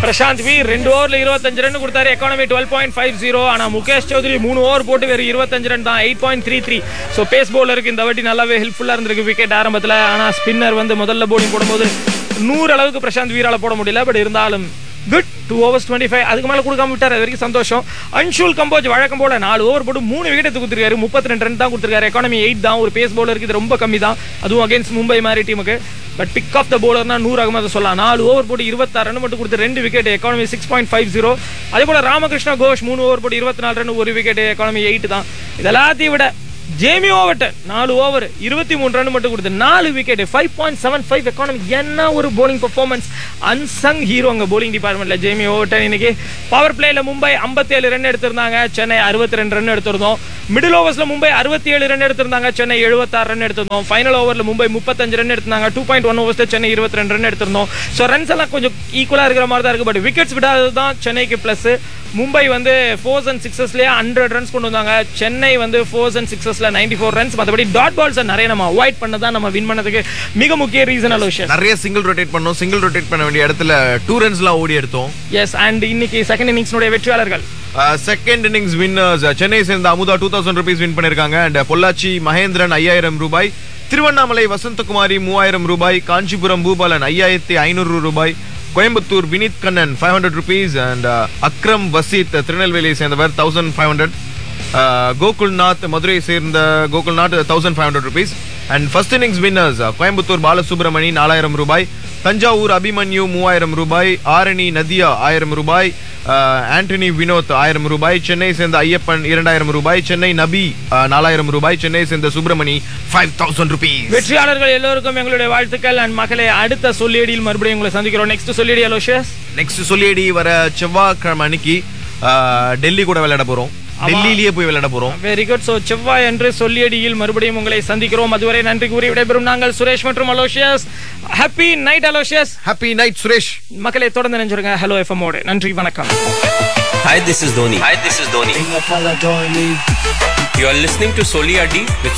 Prashanth we ரெண்டு ஓவர்ல இருபத்தஞ்சு ரன் கொடுத்தாரு economy twelve point five zero ஆனா முகேஷ் சௌத்ரி மூணு ஓவர் போட்டு வெறும் இருபத்தஞ்சு ரன் தான் eight point three three so pace பவுலருக்கு இந்த வாட்டி நல்லாவே ஹெல்ப்ஃபுல்லா இருந்திருக்கு விக்கெட் ஆரம்பத்துல ஆனா ஸ்பின்னர் வந்து முதல்ல போலிங் போடும்போது நூறு அளவுக்கு பிரசாந்த் வீரால போட முடியல பட் இருந்தாலும் good two overs twenty five அதுக்கு மேலே கொடுக்காம விட்டார் அது வரைக்கும் சந்தோஷம் அன்ஷுல் கம்போஜ் வழக்கம் போல நாலு ஓவர் போட்டு மூணு விக்கெட் கொடுத்துருக்காரு முப்பத்தி ரெண்டு ரன் தான் கொடுத்துருக்காரு எக்கானமி எயிட் தான் ஒரு பேஸ் பவுலருக்கு இது ரொம்ப கம்மி தான் அதுவும் அகைன்ஸ்ட் மும்பை மாதிரி டீமுக்கு பட் பிக் ஆஃப் த பவுலர்னா நூறு அகமது சொல்லலாம் நாலு ஓவர் போட்டு இருபத்தாறு ரன் மட்டும் கொடுத்து ரெண்டு wicket economy six point five zero அதே போல ராமகிருஷ்ணா கோஷ் மூணு ஓவர் போட்டு இருபத்தி நாலு ரன் ஒரு விக்கெட் எக்கானமி எயிட் தான் இது எல்லாத்தையும் விட ஜேமி ஓவர்டன் நாலு ஓவர் இருபத்தி மூணு ரன் மட்டும் கொடுத்து நாலு wicket five point seven five economy என்ன ஒரு bowling பெர்ஃபார்மன்ஸ் அன்சங் ஹீரோ அங்கே bowling டிபார்ட்மெண்ட்ல ஜேமி ஓவர்டன் இன்னைக்கு பவர் பிளேல மும்பை 57 ரன் எடுத்திருந்தாங்க சென்னை 62 ரெண்டு ரன் எடுத்திருந்தோம் மிடில் ஓவர்ஸ்ல மும்பை 67 ரன் எடுத்திருந்தாங்க சென்னை 76 ரன் எடுத்திருந்தோம் ஃபைனல் ஓவர்ல மும்பை 35 ரன் எடுத்திருந்தாங்க டூ பாயிண்ட் ஒன் ஓவர்ஸ்ல சென்னை 22 ரன் எடுத்திருந்தோம் ஸோ ரன்ஸ் எல்லாம் கொஞ்சம் ஈக்குவலா இருக்கிற மாதிரி தான் இருக்கு பட் விக்கெட்ஸ் விடாதது தான் சென்னைக்கு பிளஸ் மும்பை வந்து ஃபோர்ஸ் அண்ட் சிக்ஸஸ்லேயே ஹண்ட்ரட் ரன்ஸ் கொண்டு வந்தாங்க சென்னை வந்து ஃபோர்ஸ் அண்ட் சிக்ஸஸ்ல நைன்டி ஃபோர் ரன்ஸ் மற்றபடி டாட் பால்ஸ் நிறைய நம்ம அவாய்ட் பண்ண தான் நம்ம வின் பண்ணதுக்கு மிக முக்கிய ரீசன் அலோஷன் நிறைய சிங்கிள் ரொட்டேட் பண்ணோம் சிங்கிள் ரொட்டேட் பண்ண வேண்டிய இடத்துல டூ ரன்ஸ்லாம் ஓடி எடுத்தோம் எஸ் அண்ட் இன்னைக்கு செகண்ட் இன்னிங்ஸ்னுடைய வெற்றியாளர்கள் செகண்ட் இன்னிங்ஸ் வின்னர்ஸ் சென்னை சேர்ந்த Amudha two thousand rupees win பண்ணிருக்காங்க அண்ட் பொள்ளாச்சி மகேந்திரன் ஐயாயிரம் ரூபாய் திருவண்ணாமலை வசந்தகுமாரி மூவாயிரம் ரூபாய் காஞ்சிபுரம் பூபாலன் ஐயாயிரத்தி ஐநூறு ரூபாய் Coimbatore Vineeth Kannan five hundred rupees and Akram Waseeth திருநெல்வேலியை சேர்ந்தவர் thousand five hundred Gokulnath Madurai சேர்ந்த Gokulnath thousand five hundred rupees and first innings winners Coimbatore Balasubramani நாலாயிரம் ரூபாய் தஞ்சாவூர் அபிமன்யு மூவாயிரம் ரூபாய் ஆரணி நதியா ஆயிரம் ரூபாய் அஹ், ஆண்டனி வினோத் ஆயிரம் ரூபாய் சென்னை சேர்ந்த ஐயப்பன் இரண்டாயிரம் ரூபாய் சென்னை நபி அஹ், நாலாயிரம் ரூபாய் சென்னை சேர்ந்த சுப்பிரமணி ஃபைவ் தௌசண்ட் ருபீஸ் வெற்றியாளர்கள் எல்லோருக்கும் எங்களுடைய வாழ்த்துக்கள் அண்ட் மகளே அடுத்த சொல்லியடியில் மறுபடியும் உங்களை சந்திக்கிறோம் next Solliyadi Aloysius next Solliyadi வர செவ்வாய்க்கிழமை அன்னைக்கு அஹ், டெல்லி கூட விளையாட போறோம் டெல்லியிலேயே போய் விளையாட போறோம் வெரி குட் ஸோ செவ்வாய் அன்று சொல்லியடியில் மறுபடியும் உங்களை சந்திக்கிறோம் அதுவரை நன்றி கூறி விடைபெறும் நாங்கள் சுரேஷ் மற்றும் Aloysius happy night Aloysius happy night Suresh மக்களை தொடர்ந்து நினைச்சிருங்க ஹலோ எஃப்எம் ஓடு நன்றி வணக்கம் Hi, this is Dhoni. Hi, this is Dhoni. You are listening to Soliadi with